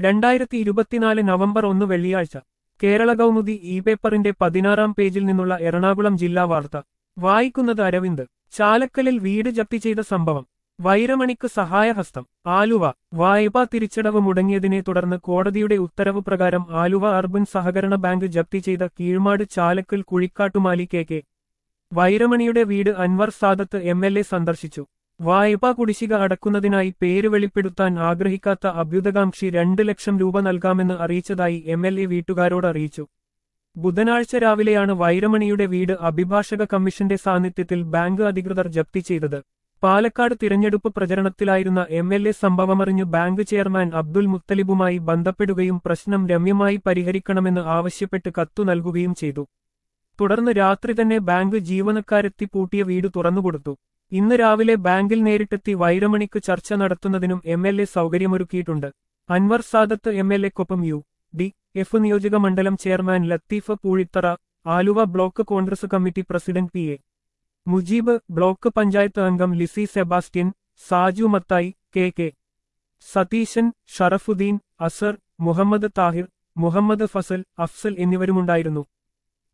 രണ്ടായിരത്തി ഇരുപത്തിനാല് നവംബർ ഒന്ന് വെള്ളിയാഴ്ച കേരള കൗമുദി ഇ പേപ്പറിന്റെ പതിനാറാം പേജിൽ നിന്നുള്ള എറണാകുളം ജില്ലാ വാർത്ത വായിക്കുന്നത് അരവിന്ദ് ചാലക്കലിൽ വീട് ജപ്തി ചെയ്ത സംഭവം വൈരമണിക്ക് സഹായഹസ്തം ആലുവ വായ്പാ തിരിച്ചടവ് മുടങ്ങിയതിനെ തുടർന്ന് കോടതിയുടെ ഉത്തരവ് പ്രകാരം ആലുവ അർബൻ സഹകരണ ബാങ്ക് ജപ്തി ചെയ്ത കീഴ്മാട് ചാലക്കൽ കുഴിക്കാട്ടുമാലി കെ കെ വൈരമണിയുടെ വീട് Anwar Sadath M L A സന്ദർശിച്ചു വായ്പാ കുടിശ്ശിക അടക്കുന്നതിനായി പേര് വെളിപ്പെടുത്താൻ ആഗ്രഹിക്കാത്ത അഭ്യുതകാംക്ഷി രണ്ട് ലക്ഷം രൂപ നൽകാമെന്ന് അറിയിച്ചതായി എം എൽ എ വീട്ടുകാരോട് അറിയിച്ചു ബുധനാഴ്ച രാവിലെയാണ് വൈരമണിയുടെ വീട് അഭിഭാഷക കമ്മീഷന്റെ സാന്നിധ്യത്തിൽ ബാങ്ക് അധികൃതർ ജപ്തി ചെയ്തത് പാലക്കാട് തിരഞ്ഞെടുപ്പ് പ്രചരണത്തിലായിരുന്ന എം എൽ എ സംഭവമറിഞ്ഞ് ബാങ്ക് ചെയർമാൻ അബ്ദുൽ മുത്തലിബുമായി ബന്ധപ്പെടുകയും പ്രശ്നം രമ്യമായി പരിഹരിക്കണമെന്ന് ആവശ്യപ്പെട്ട് കത്തു നൽകുകയും ചെയ്തു തുടർന്ന് രാത്രി തന്നെ ബാങ്ക് ജീവനക്കാരെത്തി പൂട്ടിയ വീട് തുറന്നുകൊടുത്തു ഇന്ന് രാവിലെ ബാങ്കിൽ നേരിട്ടെത്തി വൈരമണിക്ക് ചർച്ച നടത്തുന്നതിനും എം എൽ എ സൗകര്യമൊരുക്കിയിട്ടുണ്ട് അൻവർ സാദത്ത് എം എൽ എക്കൊപ്പം യു ഡി എഫ് നിയോജക മണ്ഡലം chairman Latheef Poozhithara Aluva block Congress committee president P A Mujeeb block panchayat അംഗം ലിസി സെബാസ്റ്റ്യൻ സാജു മത്തായി കെ കെ സതീശൻ ഷറഫുദ്ദീൻ അസർ മുഹമ്മദ് താഹിർ മുഹമ്മദ് ഫസൽ അഫ്സൽ എന്നിവരുമുണ്ടായിരുന്നു